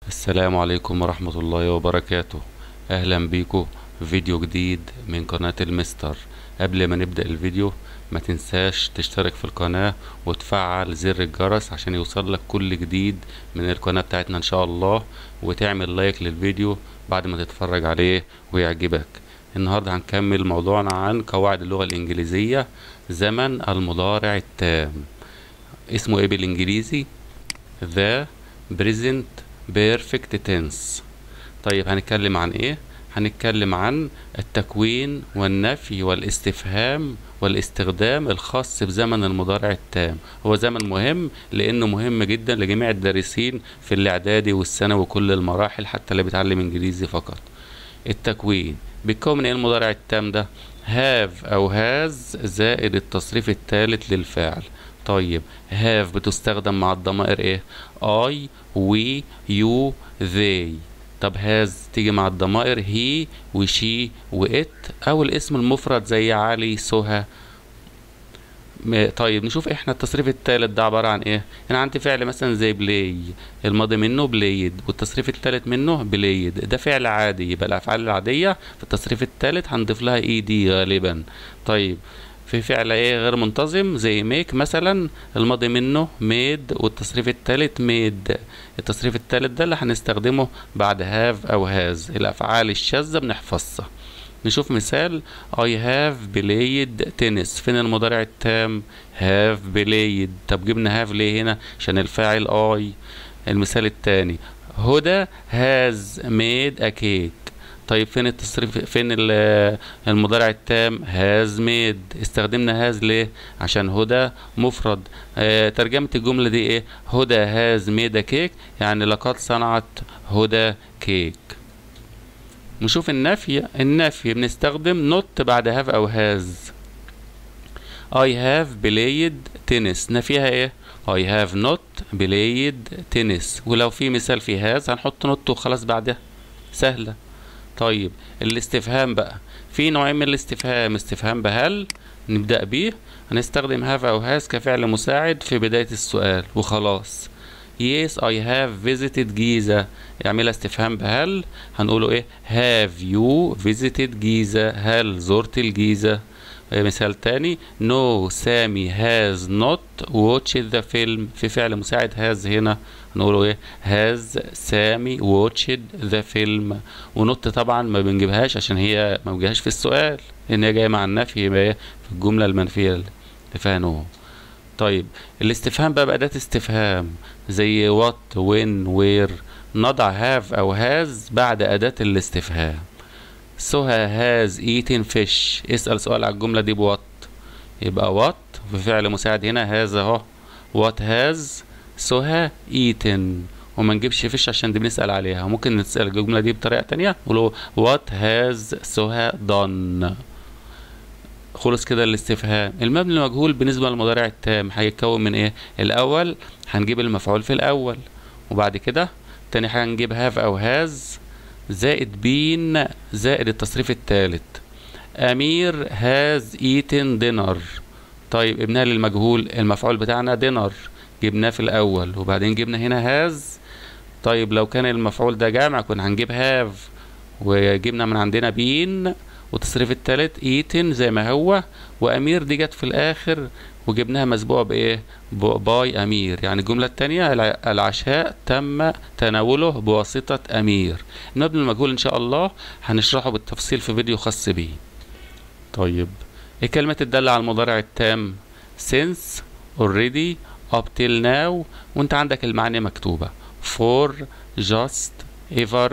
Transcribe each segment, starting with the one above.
السلام عليكم ورحمة الله وبركاته أهلا بيكم في فيديو جديد من قناة المستر قبل ما نبدأ الفيديو ما تنساش تشترك في القناة وتفعل زر الجرس عشان يوصلك كل جديد من القناة بتاعتنا إن شاء الله وتعمل لايك للفيديو بعد ما تتفرج عليه ويعجبك النهاردة هنكمل موضوعنا عن قواعد اللغة الإنجليزية زمن المضارع التام اسمه ايه بالإنجليزي the present perfect tense طيب هنتكلم عن ايه هنتكلم عن التكوين والنفي والاستفهام والاستخدام الخاص بزمن المضارع التام هو زمن مهم لانه مهم جدا لجميع الدارسين في الاعدادي والثانوي وكل المراحل حتى اللي بيتعلم انجليزي فقط التكوين بيتكون من ايه المضارع التام ده have او has زائد التصريف الثالث للفعل طيب have بتستخدم مع الضمائر ايه I we you they طب has تيجي مع الضمائر he وشي وات او الاسم المفرد زي علي سهى م- طيب نشوف احنا التصريف الثالث ده عبارة عن ايه انا عندي فعل مثلا زي بلاي الماضي منه بلايد والتصريف الثالث منه بلايد ده فعل عادي يبقى الافعال العادية في التصريف الثالث هنضيف لها اي دي غالبا طيب في فعل ايه غير منتظم زي ميك مثلا الماضي منه ميد والتصريف الثالث ميد التصريف الثالث ده اللي هنستخدمه بعد هاف او هاز الافعال الشاذة بنحفظها نشوف مثال I have played tennis فين المضارع التام have played طب جبنا have ليه هنا عشان الفاعل I المثال التاني هدى has made a cake طيب فين التصريف فين ال- المضارع التام has made استخدمنا has ليه عشان هدى مفرد آه ترجمة الجملة دي ايه هدى has made a cake يعني لقد صنعت هدى كيك نشوف النفي النفي بنستخدم not بعد have أو has I have played tennis نفيها ايه I have not played tennis ولو في مثال في has هنحط not وخلاص بعدها سهلة طيب الاستفهام بقى في نوعين من الاستفهام استفهام بهل نبدأ بيه هنستخدم have أو has كفعل مساعد في بداية السؤال وخلاص Yes I have visited جيزة يعملها استفهام بهل هنقوله ايه have you visited جيزة هل زرت الجيزة آه، مثال تاني No سامي has not watched the film في فعل مساعد has هنا هنقوله ايه has سامي watched the film ونوت طبعا ما بنجيبهاش عشان هي ما بنجيبهاش في السؤال ان هي جايه مع النفي يبقى إيه؟ في الجمله المنفيه اللي فيها نو طيب الاستفهام بقى بأداة استفهام زي what when where نضع have أو has بعد أداة الاستفهام سهى has eaten fish اسأل سؤال على الجملة دي بوات يبقى what في فعل مساعد هنا has اهو what has سهى eaten وما نجيبش فيش عشان دي بنسأل عليها ممكن نسأل الجملة دي بطريقة تانية نقول what has سهى done خلص كده الاستفهام المبني المجهول بالنسبة للمضارع التام هيتكون من ايه الاول هنجيب المفعول في الاول وبعد كده تاني حاجة نجيب هاف او هاز زائد بين زائد التصريف الثالث امير هاز ايتن دينر طيب ابنها للمجهول المفعول بتاعنا دينر جبناه في الاول وبعدين جبنا هنا هاز طيب لو كان المفعول ده جامع كنا هنجيب هاف وجبنا من عندنا بين والتصريف التالت ايتن زي ما هو وامير دي جت في الاخر وجبناها مسبوقه بايه ب- باي امير يعني الجمله الثانيه العشاء تم تناوله بواسطه امير المبني المجهول ان شاء الله هنشرحه بالتفصيل في فيديو خاص بيه طيب الكلمات الدالة على المضارع التام since already up till now وانت عندك المعاني مكتوبة for just ever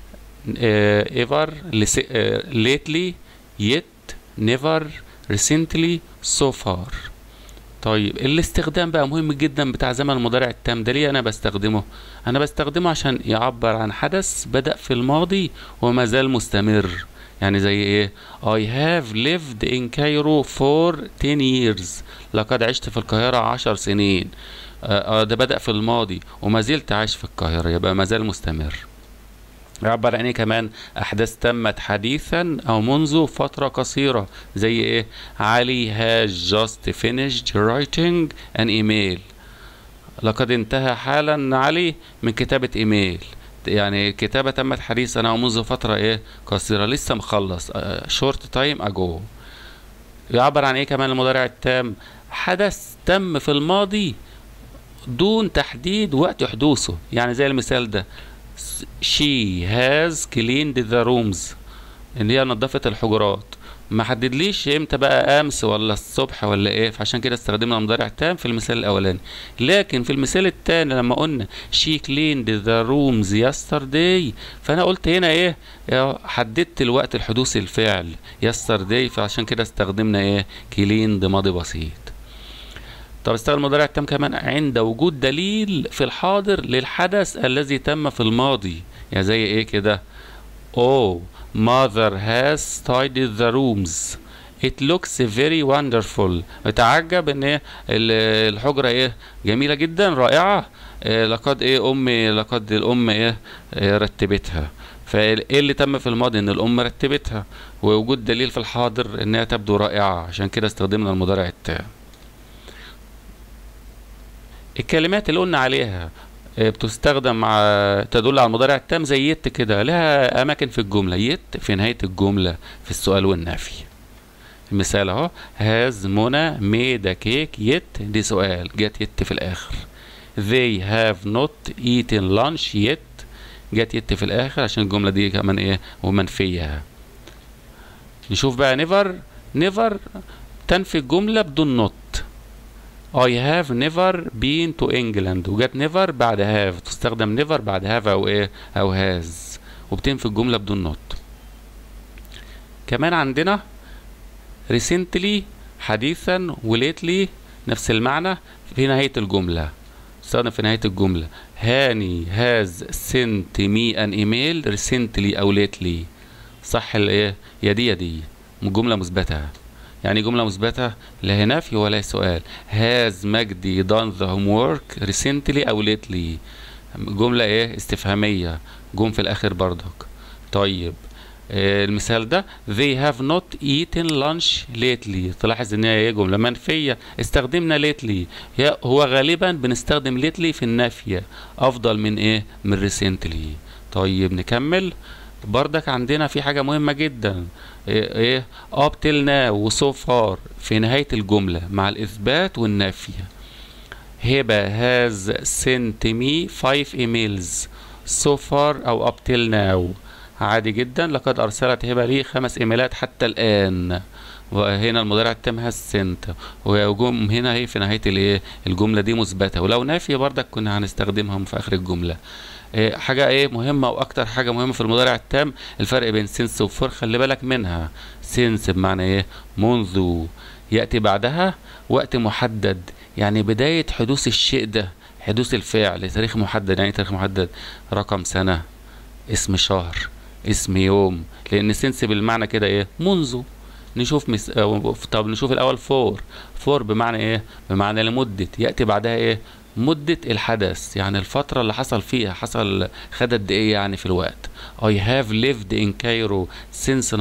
uh, ever lisi- uh, lately yet never recently so far طيب الاستخدام بقى مهم جدا بتاع زمن المضارع التام ده ليه انا بستخدمه انا بستخدمه عشان يعبر عن حدث بدأ في الماضي وما زال مستمر يعني زي ايه I have lived in Cairo for 10 years لقد عشت في القاهرة عشر سنين آه آه، ده بدأ في الماضي وما زلت عايش في القاهرة يبقى ما زال مستمر يعبر عن ايه كمان احداث تمت حديثا او منذ فتره قصيره زي ايه علي has just finished writing an email لقد انتهى حالا علي من كتابه ايميل يعني كتابة تمت حديثا أو منذ فترة إيه قصيرة لسه مخلص شورت تايم أجو يعبر عن إيه كمان المضارع التام حدث تم في الماضي دون تحديد وقت حدوثه يعني زي المثال ده she has cleaned the rooms اللي هي نظفت الحجرات ما حددليش امتى بقى امس ولا الصبح ولا ايه فعشان كده استخدمنا مضارع تام في المثال الاولاني لكن في المثال الثاني لما قلنا she cleaned the rooms yesterday فانا قلت هنا ايه حددت الوقت الحدوث الفعل yesterday فعشان كده استخدمنا ايه cleaned ماضي بسيط طب استخدم المضارع التام كمان عند وجود دليل في الحاضر للحدث الذي تم في الماضي يعني زي ايه كده oh mother has tidied the rooms it looks very wonderful اتعجب ان ايه الحجرة ايه جميلة جدا رائعة إيه لقد ايه امي لقد الام ايه, إيه رتبتها فايه اللي تم في الماضي ان الام رتبتها ووجود دليل في الحاضر انها تبدو رائعة عشان كده استخدمنا المضارع التام الكلمات اللي قلنا عليها بتستخدم مع تدل على المضارع التام زي يت كده لها اماكن في الجمله يت في نهايه الجمله في السؤال والنفي المثال اهو هاز منى ميد ا كيك يت دي سؤال جت يت في الاخر they have not eaten lunch yet جت يت في الاخر عشان الجمله دي كمان ايه ومنفيه نشوف بقى نيفر نيفر تنفي الجمله بدون not I have never been to England وجت never بعد have تستخدم never بعد have أو إيه أو has وبتنفي الجملة بدون not كمان عندنا recently حديثا وليتلي نفس المعنى في نهاية الجملة تستخدم في نهاية الجملة هاني has sent me an email recently أو lately صح الإيه يا دي يا دي جملة مثبتة يعني جملة مثبتة لا نفي ولا سؤال has مجدي done the homework recently أو lately جملة إيه استفهامية جم في الآخر برضك طيب آه المثال ده they have not eaten lunch lately تلاحظ ان هي ايه جمله منفيه استخدمنا lately هو غالبا بنستخدم lately في النافيه افضل من ايه من recently طيب نكمل بردك عندنا في حاجة مهمة جدا ايه, إيه؟ up till now و so far في نهاية الجملة مع الإثبات والنفي هبة has sent me five emails so far أو up till now عادي جدا لقد أرسلت هبة لي خمس إيميلات حتى الآن وهنا المضارع التام هاز سنت وجم هنا هي في نهايه الايه الجمله دي مثبته ولو نافيه بردك كنا هنستخدمهم في اخر الجمله إيه حاجه ايه مهمه واكتر حاجه مهمه في المضارع التام الفرق بين سنس وفور خلي بالك منها سنس بمعنى ايه منذ ياتي بعدها وقت محدد يعني بدايه حدوث الشيء ده حدوث الفعل تاريخ محدد يعني تاريخ محدد رقم سنه اسم شهر اسم يوم لان سنس بالمعنى كده ايه منذ نشوف مس... طب نشوف الاول فور فور بمعنى ايه بمعنى لمده ياتي بعدها ايه مدة الحدث يعني الفترة اللي حصل فيها حصل خد قد ايه يعني في الوقت I have lived in Cairo since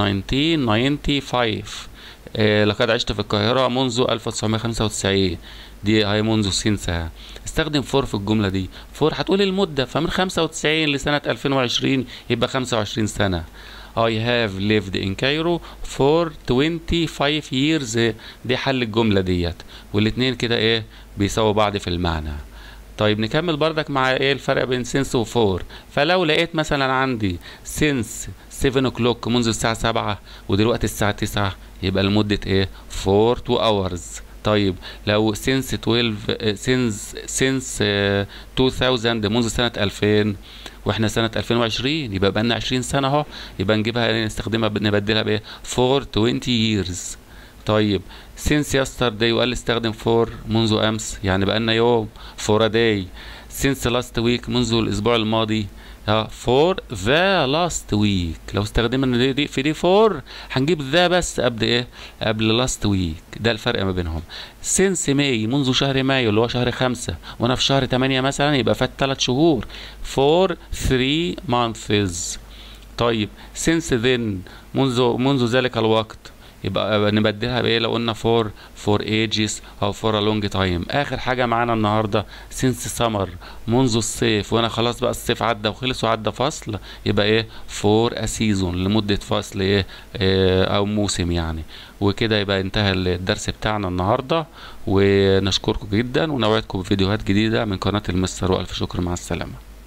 1995 إيه لقد عشت في القاهرة منذ 1995 دي هي منذ سنسها استخدم فور في الجملة دي فور هتقول المدة فمن 95 لسنة 2020 يبقى 25 سنة I have lived in Cairo for 25 years دي حل الجملة ديت والاتنين كده ايه بيساووا بعض في المعنى طيب نكمل بردك مع ايه الفرق بين سينس وفور فلو لقيت مثلا عندي سينس 7 o'clock منذ الساعة 7 ودلوقتي الساعة 9 يبقى لمدة ايه 4 2 hours طيب لو سينس 12 سينس سينس 2000 منذ سنة 2000 واحنا سنة 2020 يبقى بقى لنا 20 سنة اهو يبقى نجيبها نستخدمها نبدلها بايه for 20 years طيب since yesterday وقال استخدم for منذ امس يعني بقى لنا يوم for a day since last week منذ الاسبوع الماضي for the last week لو استخدمنا دي في دي for هنجيب ذا بس قبل ايه قبل last week ده الفرق ما بينهم since May منذ شهر مايو اللي هو شهر خمسة وانا في شهر تمانية مثلا يبقى فات تلات شهور for three months طيب since then منذ منذ ذلك الوقت يبقى نبدلها بايه لو قلنا فور فور ايجز او فور ا لونج تايم اخر حاجه معانا النهارده سينس سمر منذ الصيف وانا خلاص بقى الصيف عدى وخلص وعدى فصل يبقى ايه فور ا سيزون لمده فصل ايه, إيه او موسم يعني وكده يبقى انتهى الدرس بتاعنا النهارده ونشكركم جدا ونوعدكم بفيديوهات جديده من قناه المستر والف شكر مع السلامه